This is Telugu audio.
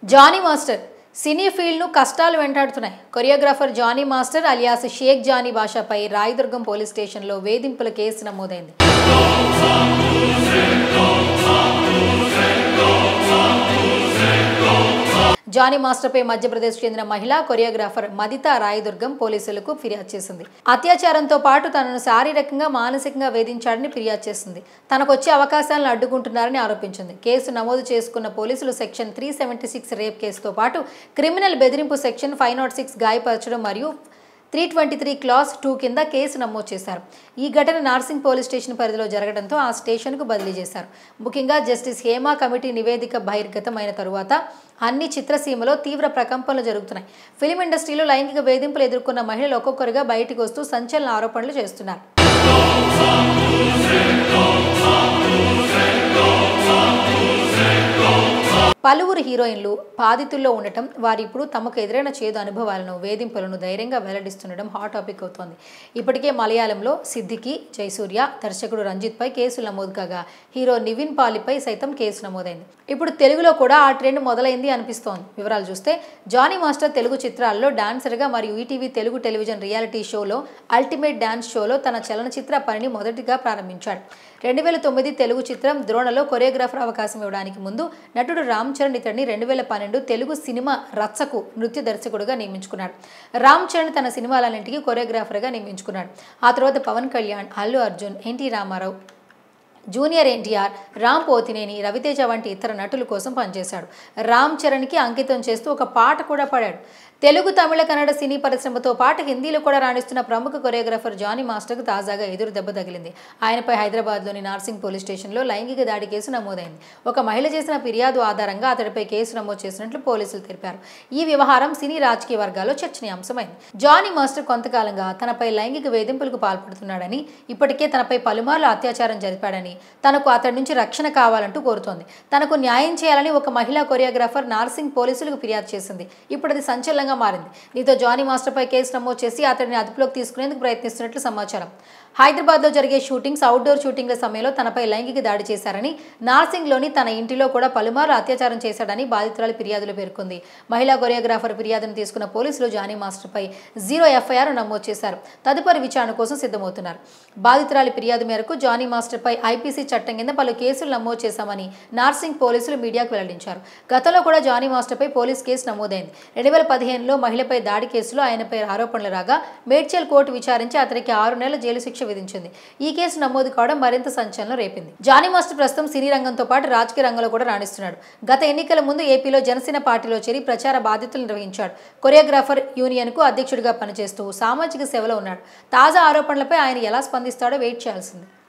జానీ మాస్టర్ సినీ ఫీల్డ్ను కష్టాలు వెంటాడుతున్నాయి choreographer Jani master alias Shaik Jani భాషపై రాయదుర్గం పోలీస్ స్టేషన్లో వేధింపుల కేసు నమోదైంది జానీ మాస్టర్పై మధ్యప్రదేశ్ చెందిన మహిళ కొరియోగ్రాఫర్ మదిత రాయదుర్గం పోలీసులకు ఫిర్యాదు చేసింది అత్యాచారంతో పాటు తనను శారీరకంగా మానసికంగా వేధించాడని ఫిర్యాదు చేసింది తనకు వచ్చే అవకాశాలను అడ్డుకుంటున్నారని ఆరోపించింది కేసు నమోదు చేసుకున్న పోలీసులు section three seventy six rape కేసుతో పాటు క్రిమినల్ బెదిరింపు సెక్షన్ ఫైవ్ నాట్ సిక్స్ గాయపరచడం మరియు three twenty three class two కింద కేసు నమోదు చేశారు ఈ ఘటన నార్సింగ్ పోలీస్ స్టేషన్ పరిధిలో జరగడంతో ఆ స్టేషన్కు బదిలీ చేశారు ముఖ్యంగా జస్టిస్ హేమా కమిటీ నివేదిక బహిర్గతమైన తరువాత అన్ని చిత్రసీమలో తీవ్ర ప్రకంపనలు జరుగుతున్నాయి ఫిలిం ఇండస్ట్రీలో లైంగిక వేధింపులు ఎదుర్కొన్న మహిళలు ఒక్కొక్కరుగా బయటికి వస్తూ సంచలన ఆరోపణలు చేస్తున్నారు పలువురు హీరోయిన్లు బాధితుల్లో ఉండటం వారు ఇప్పుడు తమకు ఎదురైన చేదు అనుభవాలను వేధింపులను ధైర్యంగా వెల్లడిస్తుండడం హాట్ టాపిక్ అవుతోంది ఇప్పటికే మలయాళంలో సిద్దికి జయసూర్య దర్శకుడు రంజిత్ పై కేసులు నమోదు కాగా హీరో నివిన్ పాలిపై సైతం కేసు నమోదైంది ఇప్పుడు తెలుగులో కూడా ఆ ట్రెండ్ మొదలైంది అనిపిస్తోంది వివరాలు చూస్తే జానీ మాస్టర్ తెలుగు చిత్రాల్లో డాన్సర్గా మరియు ఈటీవీ తెలుగు టెలివిజన్ రియాలిటీ షోలో అల్టిమేట్ డాన్స్ షోలో తన చలనచిత్ర పనిని మొదటిగా ప్రారంభించాడు రెండు వేల తొమ్మిది తెలుగు చిత్రం ద్రోణలో కొరియోగ్రాఫర్ అవకాశం ఇవ్వడానికి ముందు నటుడు రామ్ చరణ్ ఇతడిని రెండు వేల పన్నెండు తెలుగు సినిమా రచ్చకు నృత్య దర్శకుడుగా నియమించుకున్నాడు రామ్ చరణ్ తన సినిమాలన్నింటికి కొరియోగ్రాఫర్గా నియమించుకున్నాడు ఆ తర్వాత పవన్ కళ్యాణ్ అల్లు అర్జున్ ఎన్టీ రామారావు జూనియర్ ఎన్టీఆర్ రామ్ పోతినేని రవితేజ వంటి ఇతర నటుల కోసం పనిచేశాడు రామ్ చరణ్కి అంకితం చేస్తూ ఒక పాట కూడా పాడాడు తెలుగు తమిళ కన్నడ సినీ పరిశ్రమతో పాటు హిందీలో కూడా రాణిస్తున్న ప్రముఖ కొరియోగ్రాఫర్ జానీ మాస్టర్కు తాజాగా ఎదురు దెబ్బ తగిలింది ఆయనపై హైదరాబాద్లోని నార్సింగ్ పోలీస్ స్టేషన్లో లైంగిక దాడి కేసు నమోదైంది ఒక మహిళ చేసిన ఫిర్యాదు ఆధారంగా అతడిపై కేసు నమోదు చేసినట్లు పోలీసులు తెలిపారు ఈ వ్యవహారం సినీ రాజకీయ వర్గాల్లో చర్చనీయాంశమైంది జానీ మాస్టర్ కొంతకాలంగా తనపై లైంగిక వేధింపులకు పాల్పడుతున్నాడని ఇప్పటికే తనపై పలుమార్లు అత్యాచారం జరిపాడని తనకు అతడి నుంచి రక్షణ కావాలంటూ కోరుతోంది తనకు న్యాయం చేయాలని ఒక మహిళా కొరియోగ్రాఫర్ నార్సింగ్ పోలీసులకు ఫిర్యాదు చేసింది ఇప్పుడు అది సంచలనంగా మారింది దీంతో జానీ మాస్టర్పై కేసు నమోదు చేసి అతడిని అదుపులోకి తీసుకునేందుకు ప్రయత్నిస్తున్నట్లు సమాచారం హైదరాబాద్లో జరిగే షూటింగ్స్ అవుట్డోర్ షూటింగ్ల సమయంలో తనపై లైంగిక దాడి చేశారని నార్సింగ్లోని తన ఇంటిలో కూడా పలుమార్లు అత్యాచారం చేశాడని బాధితురాలి ఫిర్యాదులు పేర్కొంది మహిళా కొరియోగ్రాఫర్ ఫిర్యాదును తీసుకున్న పోలీసులు జానీ మాస్టర్పై జీరో ఎఫ్ఐఆర్ నమోదు చేశారు తదుపరి విచారణ కోసం సిద్ధమవుతున్నారు బాధితురాలి ఫిర్యాదు మేరకు జానీ మాస్టర్పై ఐపీసీ చట్టం కింద పలు కేసులు నమోదు చేశామని నార్సింగ్ పోలీసులు మీడియాకు వెల్లడించారు గతంలో కూడా జానీ మాస్టర్పై పోలీస్ కేసు నమోదైంది రెండు వేల పదిహేనులో మహిళపై దాడి కేసులో ఆయనపై ఆరోపణలు రాగా మేడ్చల్ కోర్టు విచారించి అతనికి ఆరు నెలల జైలు శిక్ష విధించింది ఈ కేసు నమోదు కావడం మరింత సంచలనం రేపింది జానీ మాస్టర్ ప్రస్తుతం సినీ రంగంతో పాటు రాజకీయ రంగంలో కూడా రాణిస్తున్నాడు గత ఎన్నికల ముందు ఏపీలో జనసేన పార్టీలో చేరి ప్రచార బాధ్యతలు నిర్వహించాడు కొరియోగ్రాఫర్ యూనియన్కు అధ్యక్షుడిగా పనిచేస్తూ సామాజిక సేవలో ఉన్నాడు తాజా ఆరోపణలపై ఆయన ఎలా స్పందిస్తాడో వెయిట్ చేయాల్సింది